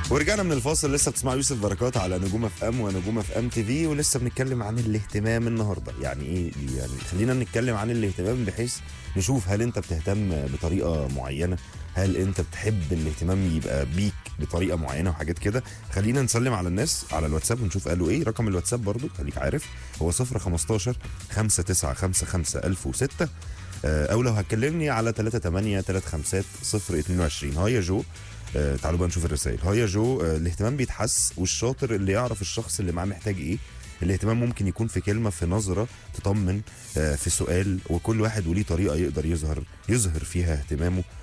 ورجعنا من الفاصل لسه بتسمع يوسف بركات على نجوم اف ام ونجوم اف ام تي في ولسه بنتكلم عن الاهتمام النهارده يعني ايه يعني خلينا نتكلم عن الاهتمام بحيث نشوف هل انت بتهتم بطريقه معينه هل انت بتحب الاهتمام يبقى بيك بطريقه معينه وحاجات كده خلينا نسلم على الناس على الواتساب ونشوف قالوا ايه رقم الواتساب برضو خليك عارف هو 015 5955 1006 آه، او لو هتكلمني على 38 35 022 هاي يا جو آه، تعالوا بقى نشوف الرسائل هاي يا جو آه، الاهتمام بيتحس والشاطر اللي يعرف الشخص اللي معاه محتاج ايه الاهتمام ممكن يكون في كلمه في نظره تطمن آه، في سؤال وكل واحد وليه طريقه يقدر يظهر يظهر فيها اهتمامه